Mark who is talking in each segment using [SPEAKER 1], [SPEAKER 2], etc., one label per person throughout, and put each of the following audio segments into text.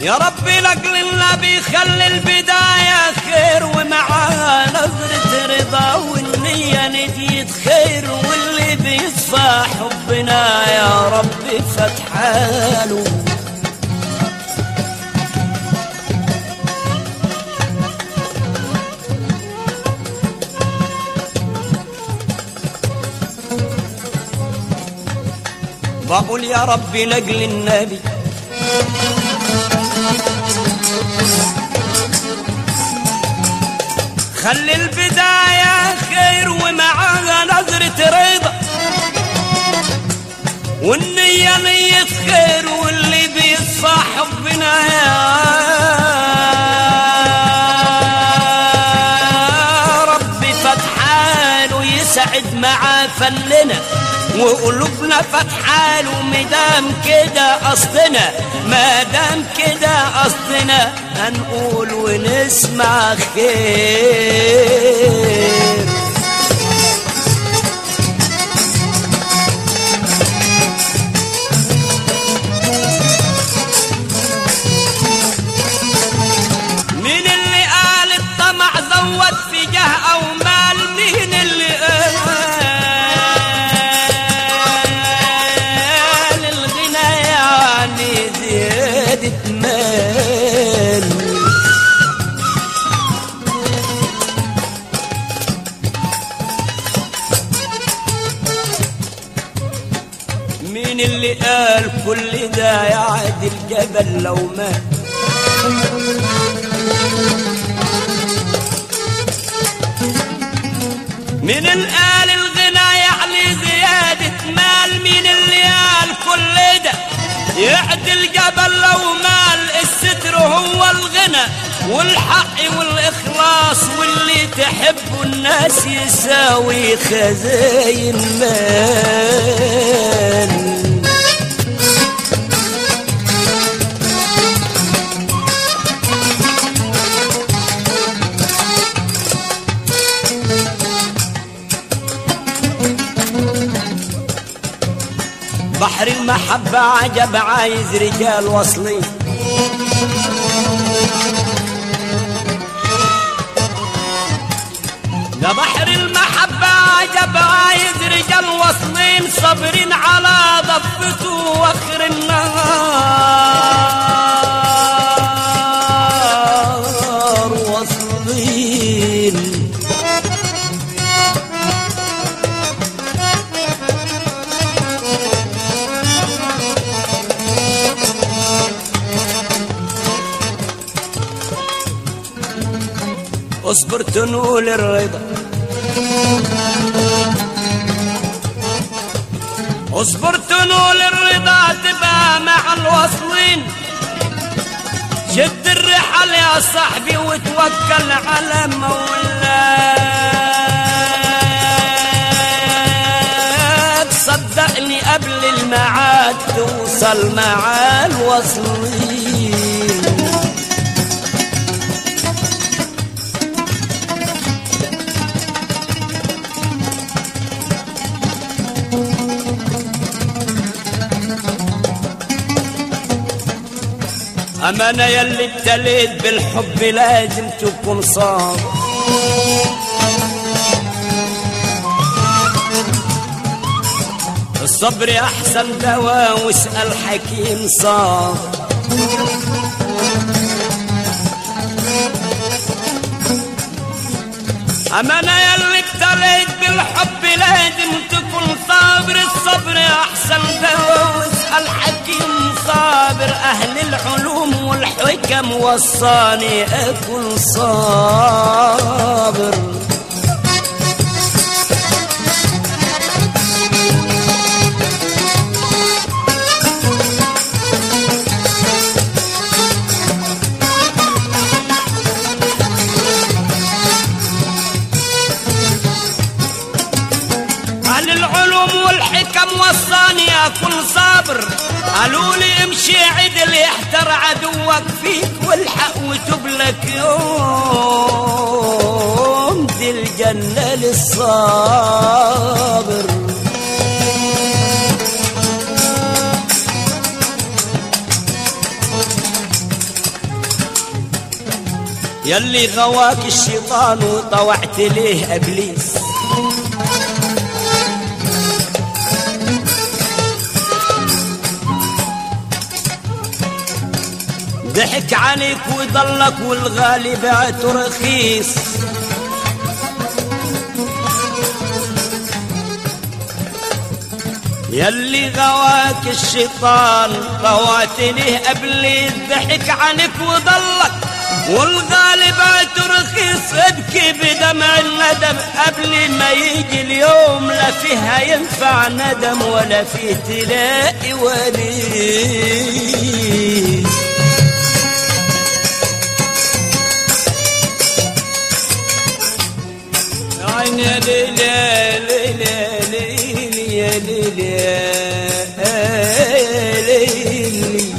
[SPEAKER 1] يا ربي لاجل النبي خلي البداية خير ومعاها نظرة رضا والنية ندية خير واللي بيصفى حبنا يا ربي فتحاله بقول يا ربي لاجل النبي خلي البداية خير ومعاها نظرة رضا والنية نية خير واللي بيصفى حبنا يا ربي فتحاله يسعد مع فلنا وقلوبنا فتحاله مدام كده قصدنا ما دام كده قصدنا هنقول ونسمع خير مين اللي قال الطمع زود في جاه او مال مين اللي قال الغنى يعني زيادة مال مين اللي قال كل ده يعدي الجبل لو مات من الآل الغنى يعني زيادة مال مين اللي قال كل ده يعدل جبل لو مال الستر هو الغنى والحق والإخلاص واللي تحبه الناس يساوي خزاين مال بحر المحبة عجب عايز رجال واصلين ده بحر المحبة عجب عايز رجال واصلين صابرين على ضفته واخر النهار واصلين اصبر تنول الرضا اصبر تنول الرضا تبقى مع الواصلين شد الرحل يا صاحبي وتوكل على مولاك صدقني قبل الميعاد توصل مع الواصلين أمانة يلي ابتليت بالحب لازم تكون صادق الصبر أحسن دواء واسأل حكيم صادق أمانة يلي ابتليت بالحب لازم تكون صابر الصبر أحسن دواء واسأل حكيم صابر أهل العلوم والحكم وصاني أكون صابر أهل العلوم والحكم وصاني أكون صابر قالوا لي امشي عدل يحتر عدوك فيك والحق وتبلك يوم دي الجنة للصابر يلي غواك الشيطان وطوعت ليه ابليس ضحك عليك وضلك والغالي بعته رخيص يلي غواك الشيطان طوعت ليه ابليس ضحك عليك وضلك والغالب رخيص ابكي بدمع الندم قبل ما يجي اليوم لا فيها ينفع ندم ولا فيه تلاقي ولي عيني يا ليل يا ليل يا ليل يا ليل يا ليل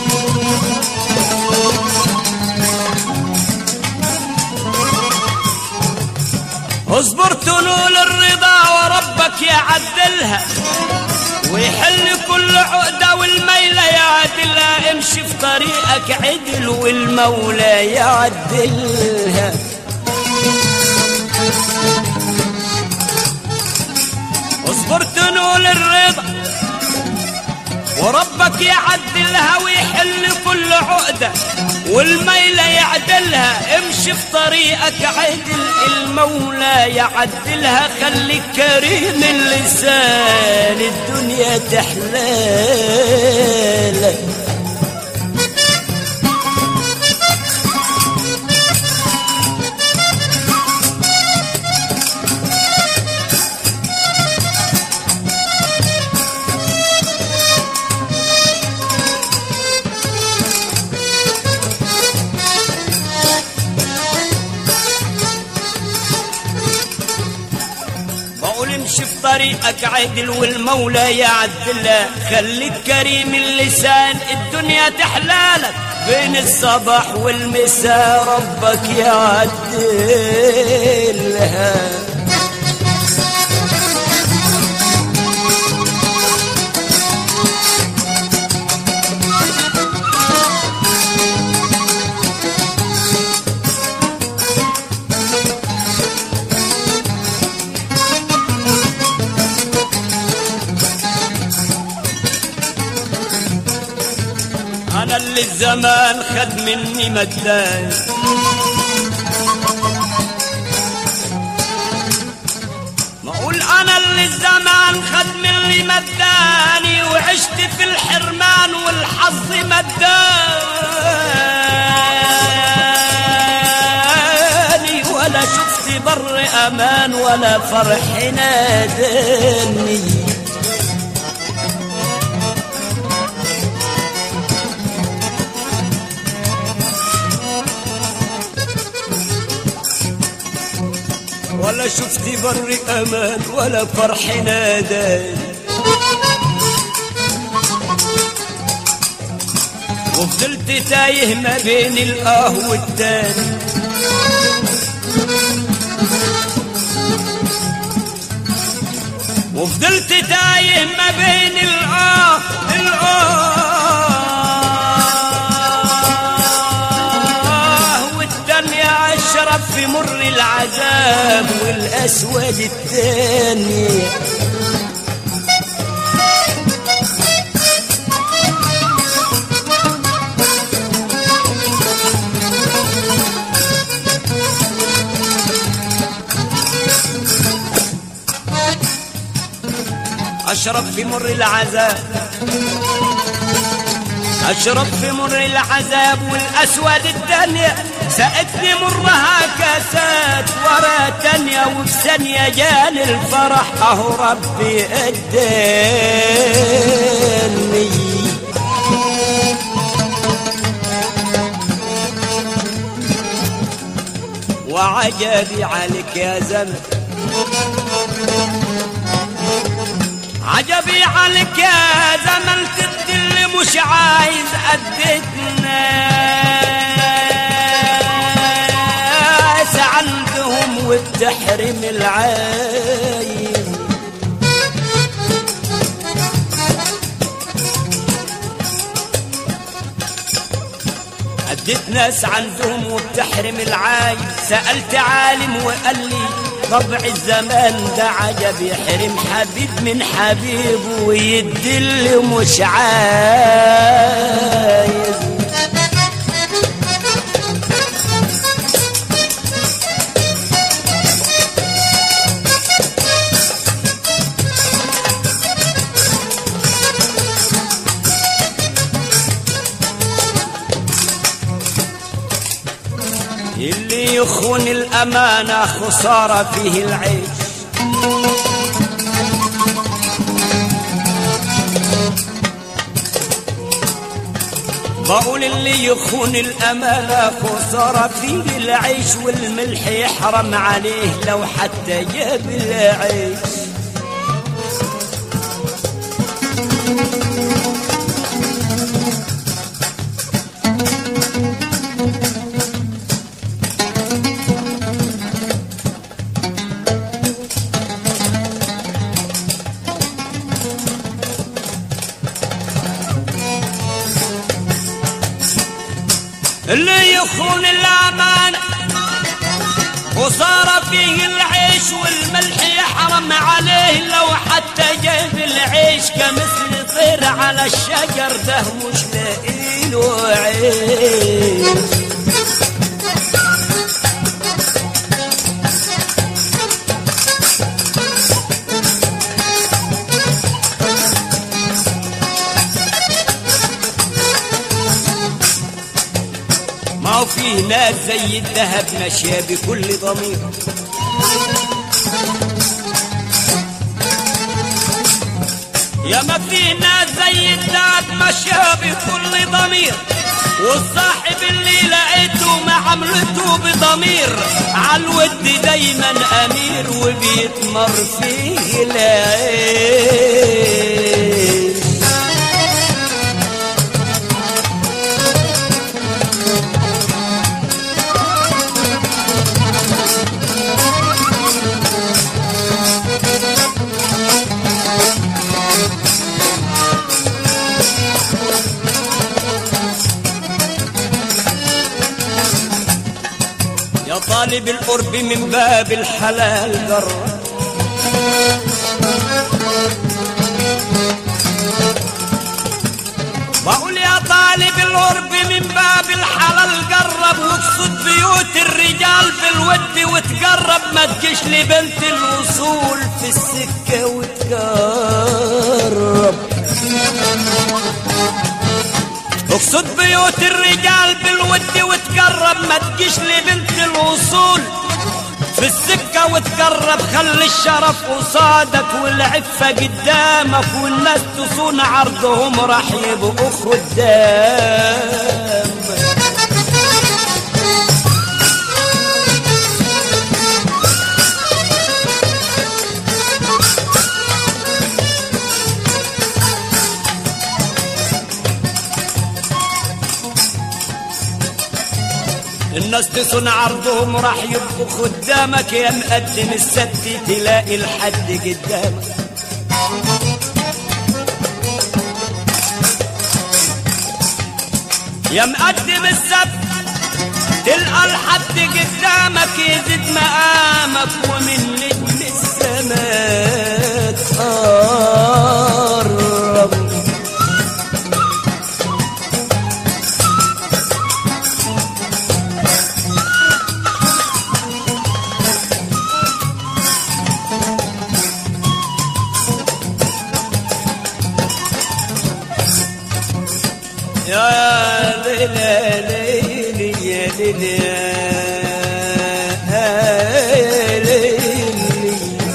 [SPEAKER 1] اصبر تنول الرضا وربك يعدلها ويحل كل عقدة والميلة يعدلها امشي في طريقك عدل والمولى يعدلها اصبر تنول الرضا وربك يعدلها ويحل كل عقدة والميلة يعدلها امشي في طريقك عدل المولى يعدلها خليك كريم اللسان الدنيا تحلالك بقول امشي في طريقك عدل والمولى يعدلها خليك كريم اللسان الدنيا تحلالك بين الصباح والمساء ربك يعدلها انا اللي الزمان خد مني مدان ما اقول انا اللي الزمان خد مني مداني وعشت في الحرمان والحظ مداني ولا شفت بر امان ولا فرح ناداني ولا شفت بر امان ولا فرح ناداني وفضلت تايه ما بين الاه والتاني وفضلت تايه ما بين الاه الاه والدنيا اشرب في مر العذاب والاسود الثاني أشرب في مر العذاب أشرب في مر العذاب والأسود الدنيا سقتني مرها كاسات ورا تانية وفي ثانية جاني الفرح أهو ربي أداني وعجبي عليك يا زمن عجبي عليك يا زمن تدي اللي مش عايز قدتنا عندهم وبتحرم العايز قد عدت ناس عندهم وبتحرم العايش سألت عالم وقال لي طبع الزمان ده عجب يحرم حبيب من حبيبه ويدل مش عايز اللي يخون الأمانة خسارة فيه العيش بقول اللي يخون الأمانة خسارة فيه العيش والملح يحرم عليه لو حتى جاب العيش اللي يخون الأمانة وصار فيه العيش والملح يحرم عليه لو حتى جاب العيش كمثل طير على الشجر ده مش لاقيله عيش ما هو في ناس زي الذهب ماشية بكل ضمير يا ما في ناس زي الذهب ماشية بكل ضمير والصاحب اللي لقيته معاملته بضمير عالود دايما امير وبيتمر فيه العيش يا طالب القرب من باب الحلال قرب بقول يا طالب القرب من باب الحلال قرب واقصد بيوت الرجال بالود وتقرب ما تجيش لبنت الوصول في السكة وتقرب اقصد بيوت الرجال بالود وتقرب ما تجيش لبنت الوصول في السكة وتقرب خلي الشرف قصادك والعفة قدامك والناس تصون عرضهم راح يبقوا خدام الناس تصون عرضهم راح يبقوا خدامك يا مقدم السبت تلاقي الحد قدامك يا مقدم السبت تلقى الحد قدامك يزيد مقامك ومن نجم السماء تقرب يا ليلى ليلي يا ليلى يا ليلي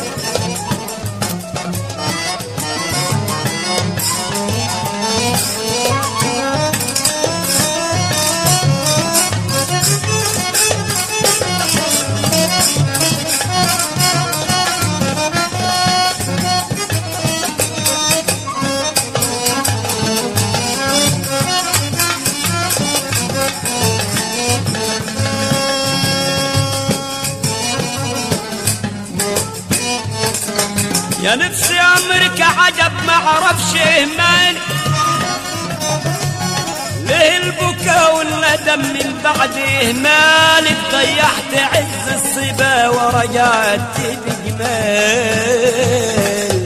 [SPEAKER 1] يا نفسي امرك عجب ما عرفش اهمال ليه ليه البكا والندم من بعد إهمالك ضيعت عز الصبا ورجعت بجمال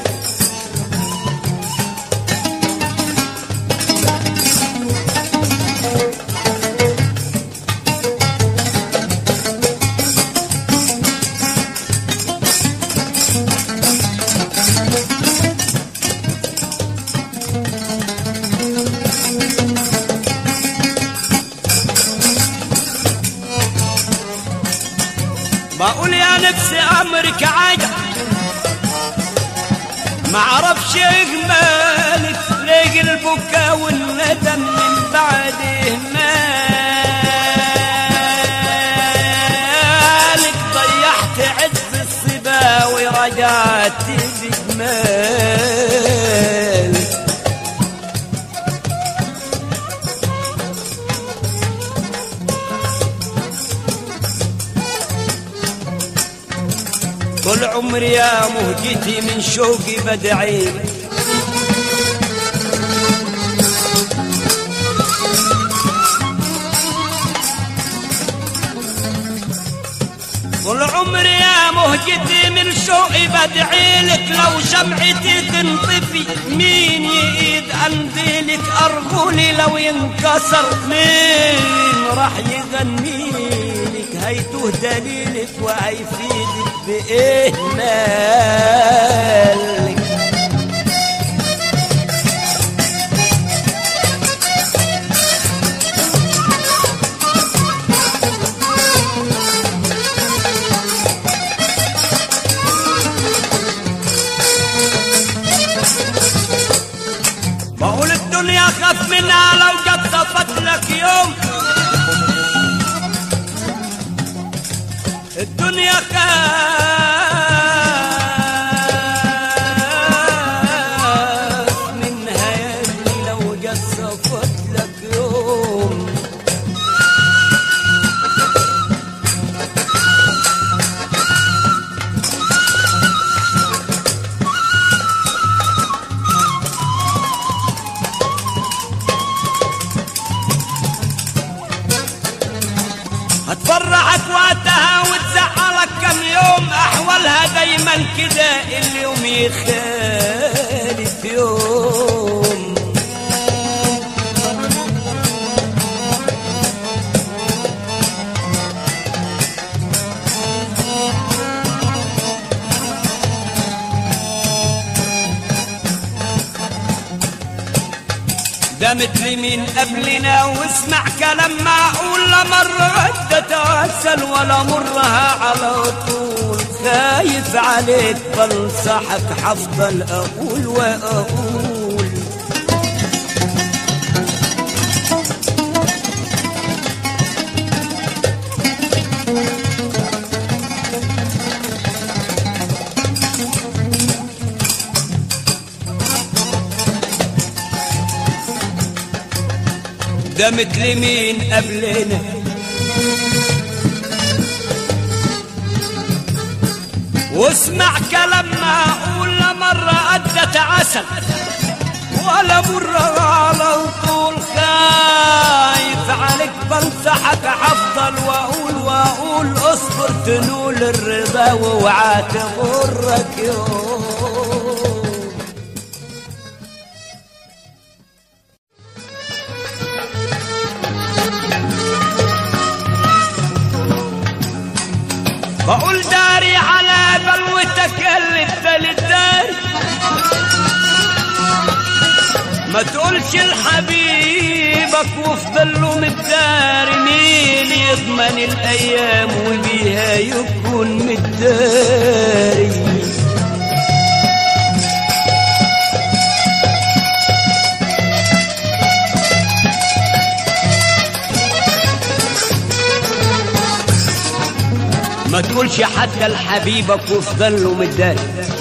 [SPEAKER 1] بقول يا نفسي امرك عجب ما عرفش اجمالك ليه البكا والندم من بعد اهمالك ضيعت عز الصبا ورجعت بجمال طول عمري يا مهجتي من شوقي بدعي طول عمري يا مهجتي من شوقي بدعي لك لو شمعتي تنطفي مين يقيد انديلك ارجلي لو ينكسر مين راح يغني لك هيتوه دليلك وهيفيدك بايه مالك بقول الدنيا خاف منها لو قد صفت لك يوم الدنيا خاف منها يا ابني لو قد صفت لك يوم هتفرحك وقتها وتزعلك كم يوم احوالها دايما كده اليوم يخالف يوم ده مثل مين قبلنا واسمع كلام معقول لا مرة عدة تعسل ولا مرها على طول خايف عليك بنصحك حفضل اقول واقول ده مثل مين قبلنا واسمع كلام معقول لا مرة أدت عسل ولا مرة على طول خايف عليك بنصحك حفضل واقول واقول اصبر تنول الرضا واوعى تغرك يوم بقول داري على بلوتك اللي الدار ما تقولش لحبيبك وافضل له متداري مين يضمن الايام وبيها يكون متداري ما تقولش حتى لحبيبك وافضل له متداري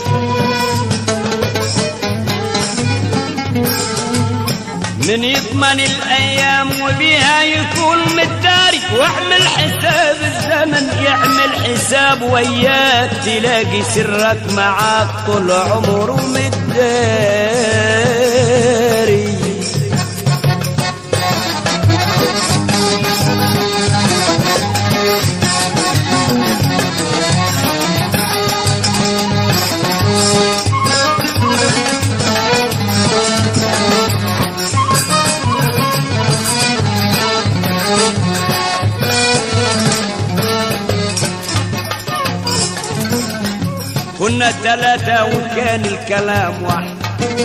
[SPEAKER 1] من يضمن الايام وبيها يكون متداري واعمل حساب الزمن يعمل حساب وياك تلاقي سرك معاك طول عمره متداري كنا ثلاثة وكان الكلام واحد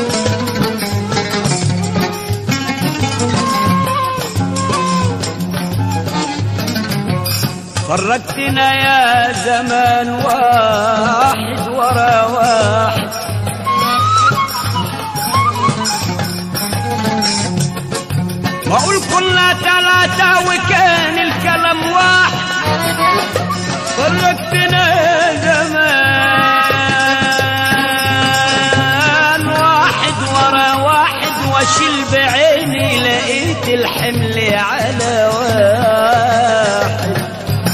[SPEAKER 1] فرقتنا يا زمان واحد ورا واحد واقول كنا ثلاثة وكان الكلام واحد فرقتنا يا زمان واحد ورا واحد واشيل بعيني لقيت الحمل على واحد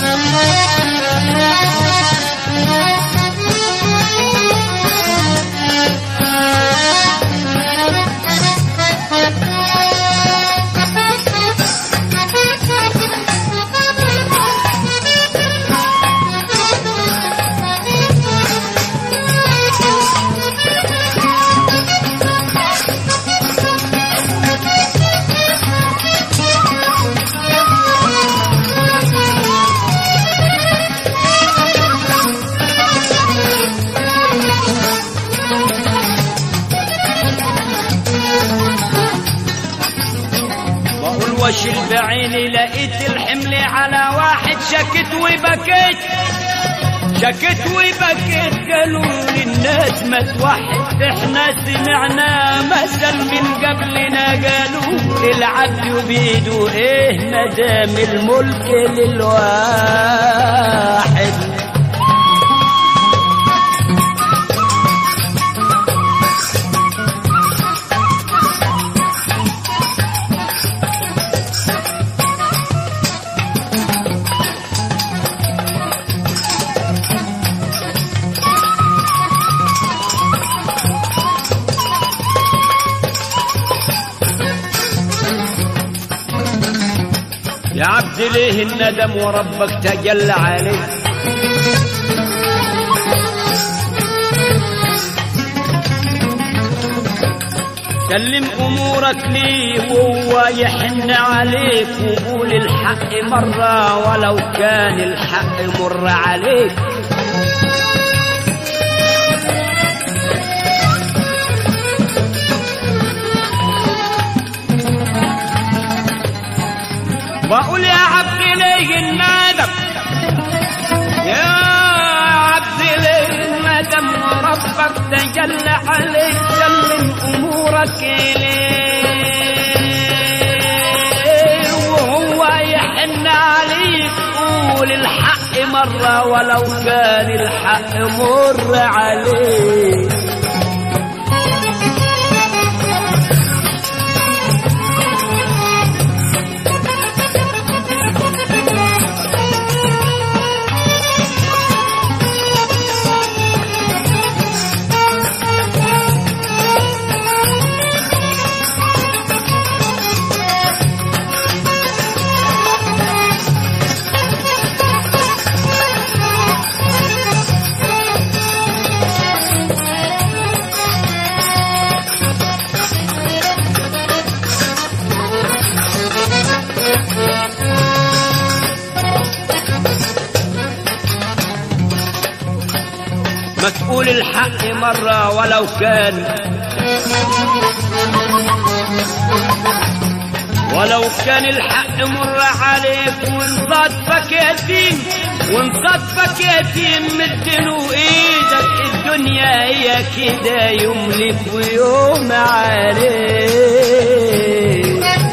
[SPEAKER 1] بقول واشيل بعيني لقيت الحمل على واحد شكت وبكيت شكت وبكيت قالوا للناس ما توحد احنا سمعنا مثل من قبلنا قالوا العبد بيده ايه مدام الملك للواحد يا عبد ليه الندم وربك تجلى عليك سلم امورك ليه وهو يحن عليك وقول الحق مرة ولو كان الحق مر عليك بقول يا عبد ليه الندم يا عبد ليه الندم وربك تجلى عليك سلم امورك اليه وهو يحن عليك قول الحق مرة ولو كان الحق مر عليك ما تقول الحق مرة ولو كان ولو كان الحق مر عليك وان صدفك يتيم وان صدفك يتيم مدلو ايدك الدنيا هي كده يوم لك ويوم عليك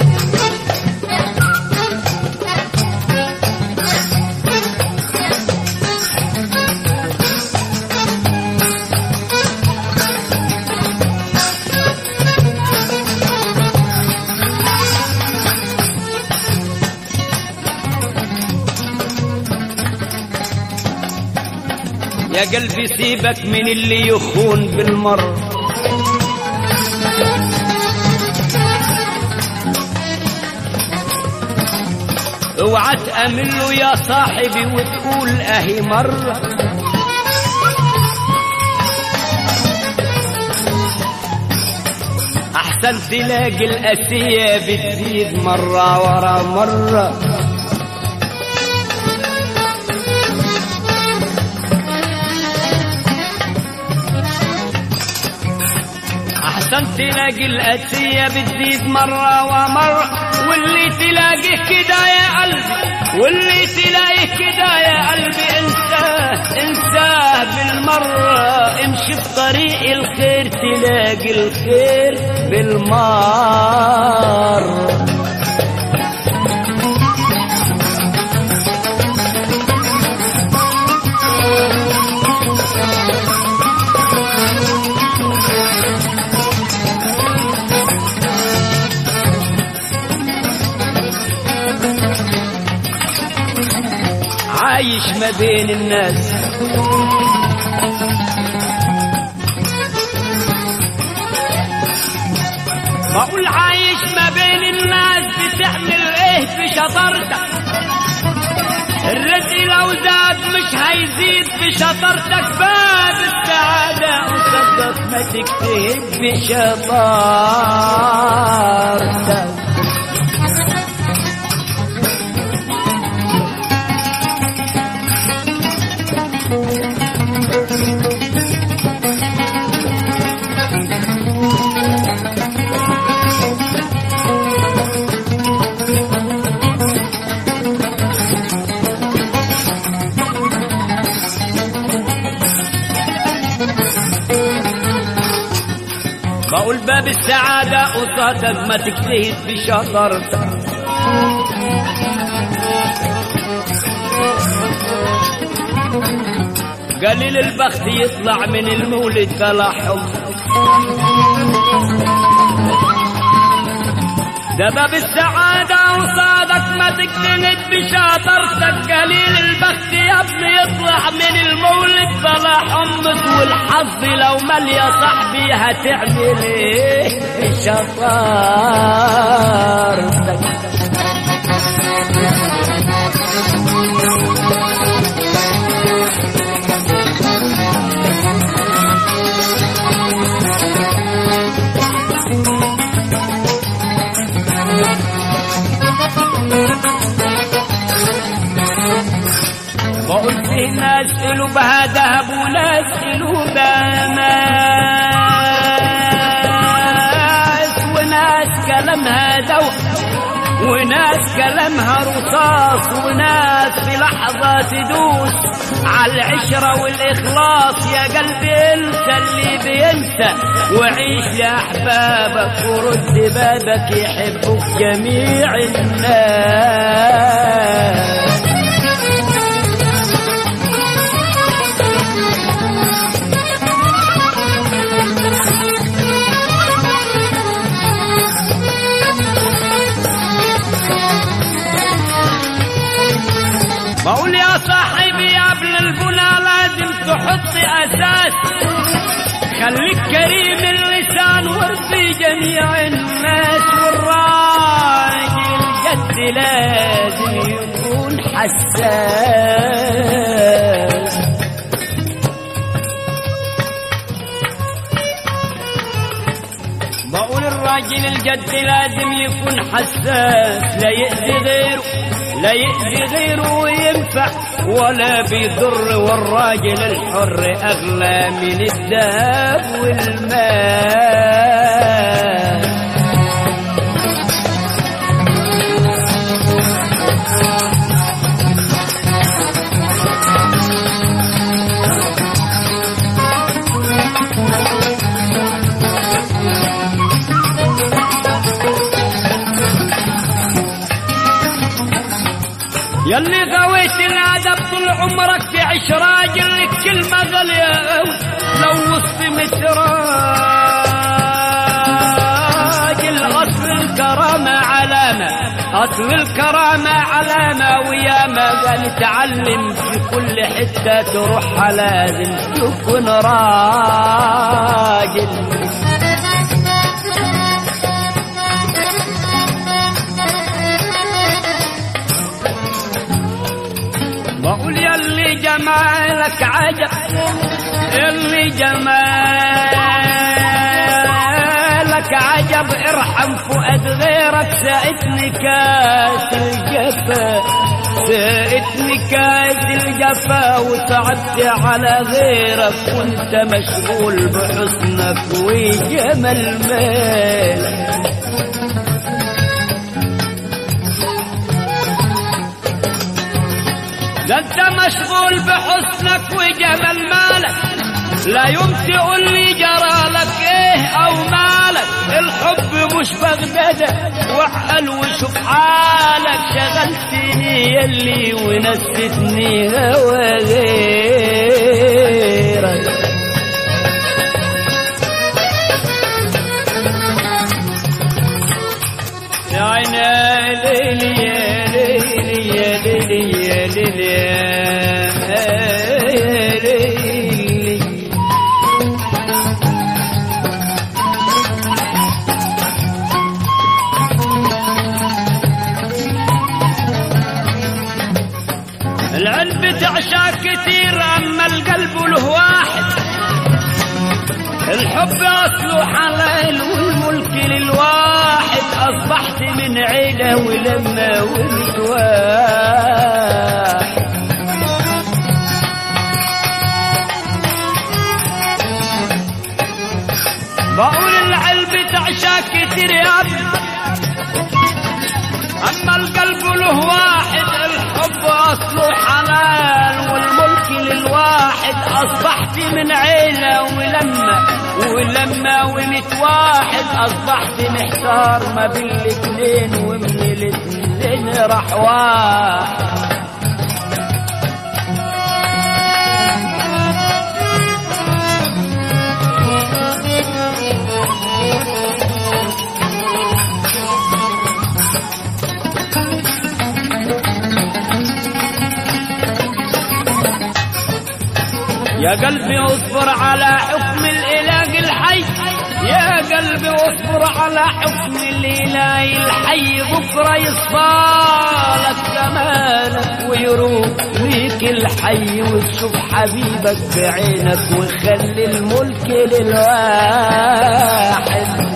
[SPEAKER 1] يا قلبي سيبك من اللي يخون بالمر اوعى تأمن له يا صاحبي وتقول اهي مرة احسن تلاقي الاسية بتزيد مرة ورا مرة احسن تلاقي الاسية بتزيد مرة ومرة واللي تلاقيه كده يا قلبي واللي تلاقيه كده يا قلبي انساه انساه بالمرة امشي في طريق الخير تلاقي الخير بالمرة عايش ما بين الناس بقول عايش ما بين الناس بتعمل ايه في شطارتك الرزق لو زاد مش هيزيد في شطارتك باب السعادة وصدق ما تجتهد بشطارتك بقول باب السعادة قصادك ما تجتهد بشطارتك قليل البخت يطلع من المولد كلا حب ده باب السعادة وصادك ما تجتهد بشاطرتك قليل البخت يا ابني يطلع من المولد بلا حمص والحظ لو مال يا صاحبي هتعمل ايه بشطارتك بقول في ناس قلوبها ذهب وناس قلوبها ماس وناس كلامها ذوق وناس كلامها رصاص وناس في لحظة تدوس على العشرة والإخلاص يا قلبي انسى اللي بينسى وعيش لأحبابك ورد بابك يحبك جميع الناس بقول يا صاحبي قبل البنى لازم تحط اساس خليك كريم اللسان وارضي جميع الناس والراجل جد لازم يكون حساس بقول الراجل الجد لازم يكون حساس لا يأذي غيره لا يأذي غيره وينفع ولا بيضر والراجل الحر أغلى من الذهب والمال يلي غويت الادب طول عمرك تعيش راجل لك كلمه غاليه أوي لو وسط متراجل اصل الكرامه علامه اصل الكرامه علامه ويا ما قال تعلم في كل حته تروح لازم تكون راجل بقول يلي جمالك عجب يلي جمالك لك عجب ارحم فؤاد غيرك ساقتني كاس الجفا ساقتني كاس الجفا وصعدت على غيرك وانت مشغول بحسنك وجمال مالك ده انت مشغول بحسنك وجمال مالك لا يوم تقول لي جرى لك ايه او مالك الحب مش بغدادة وعقل وشوف حالك شغلتني يلي ونستني هوا غيرك يا عيني يا ليلي يا ليلي يا ليلي يا ليلي يا ليلي العين بتعشى كتير اما القلب له واحد الحب اصله حلال والملك للواحد اصبحت من عيله ولما ولد واحد بقول العلب تعشى كتير يا ابني اما القلب له واحد الحب اصله حلال والملك للواحد اصبحت من عيله ولما ولما ولت واحد اصبحت محتار ما بين الاتنين ومن الاتنين راح واحد يا قلبي اصبر على حكم الاله الحي يا قلبي اصبر على حكم الاله الحي بكره يصفالك جمالك ويروق فيك الحي وتشوف حبيبك بعينك وخلي الملك للواحد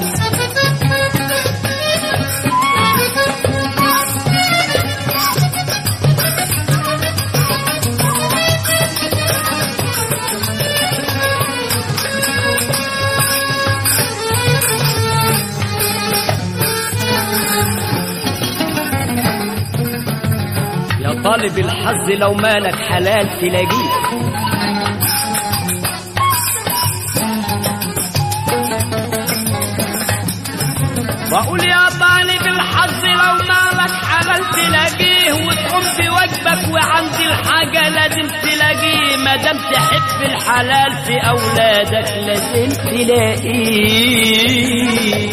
[SPEAKER 1] يا طالب الحظ لو مالك حلال تلاقيه بقول يا طالب الحظ لو مالك حلال تلاقيه وتقوم بواجبك وعند الحاجة لازم تلاقيه ما دام تحب الحلال في أولادك لازم تلاقيه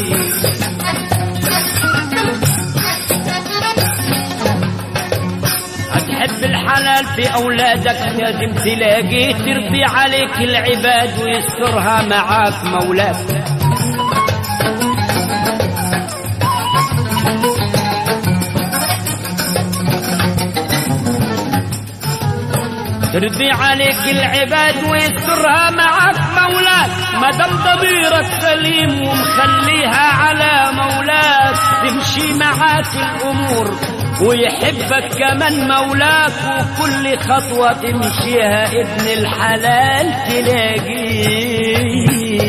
[SPEAKER 1] هتحب الحلال في أولادك لازم تلاقيه ترضي عليك العباد ويسترها معاك مولاك ترضي عليك العباد ويسترها معاك مولاك ما دام ضميرك سليم ومخليها على مولاك تمشي معاك الامور ويحبك كمان مولاك وكل خطوة تمشيها ابن الحلال تلاقيه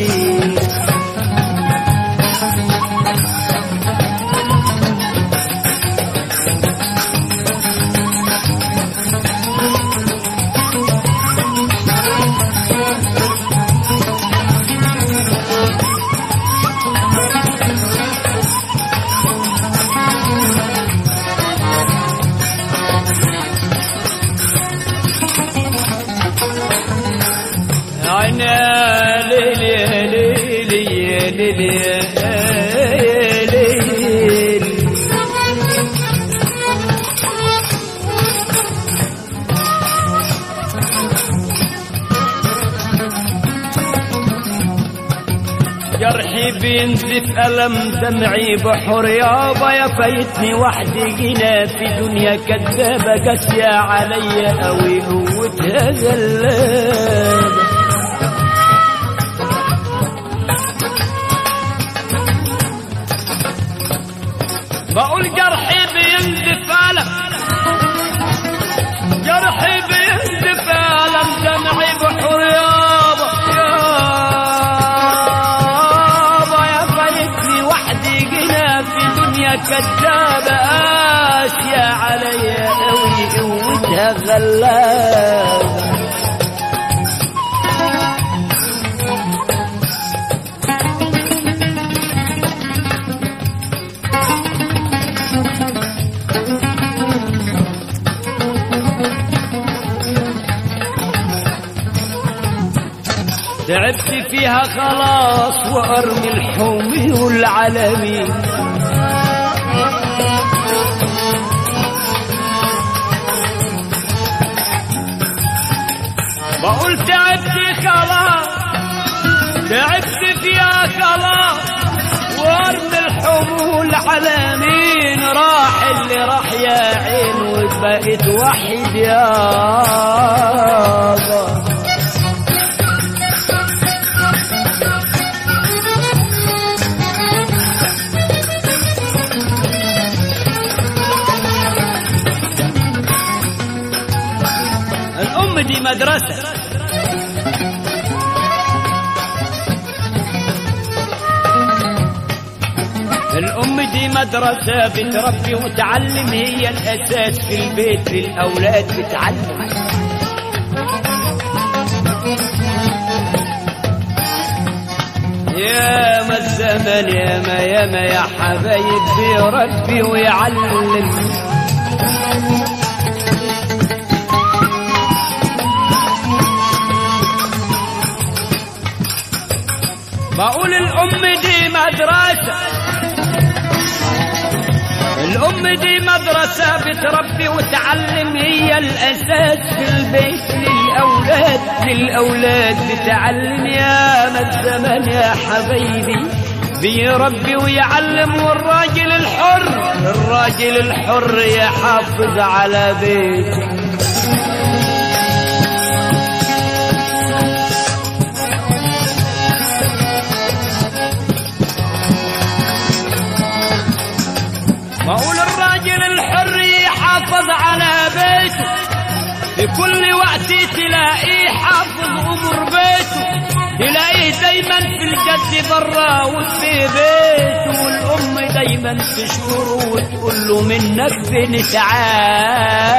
[SPEAKER 1] عيني يا ليلي يا ليلي يا ليلي يا ليلي جرحي بينزف ألم دمعي بحر يابا يا فايتني وحدي جينا في دنيا كدابة قاسية عليا أوي قوتها غلابة بقول جرحي بينزف ألم جرحي بينزف ألم دمعي بحر يابا يابا يا فايتني وحدي جنا في دنيا كذابة قاسية عليا قوي قوتها غلابة تعبت فيها خلاص وارمي الحومي والعلمي بقول تعبت خلاص تعبت فيها خلاص وارمي الحمول على مين راح اللي راح يا عين وبقيت وحيد يابا الأم دي مدرسة الأم دي مدرسة بتربي وتعلم هي الأساس في البيت للأولاد بتعلم يا ما الزمن يا ما يا ما يا حبايب بيربي ويعلم بقول الأم دي مدرسة الأم دي مدرسة بتربي وتعلم هي الأساس في البيت للأولاد للأولاد بتعلم يا ما الزمن يا حبايبي بيربي ويعلم والراجل الحر الراجل الحر يحافظ على بيته بقول الراجل الحر يحافظ على بيته في كل وقت تلاقيه حافظ امور بيته تلاقيه دايما في الجد برا وفي بيته والام دايما تشكره وتقول له منك فين تعال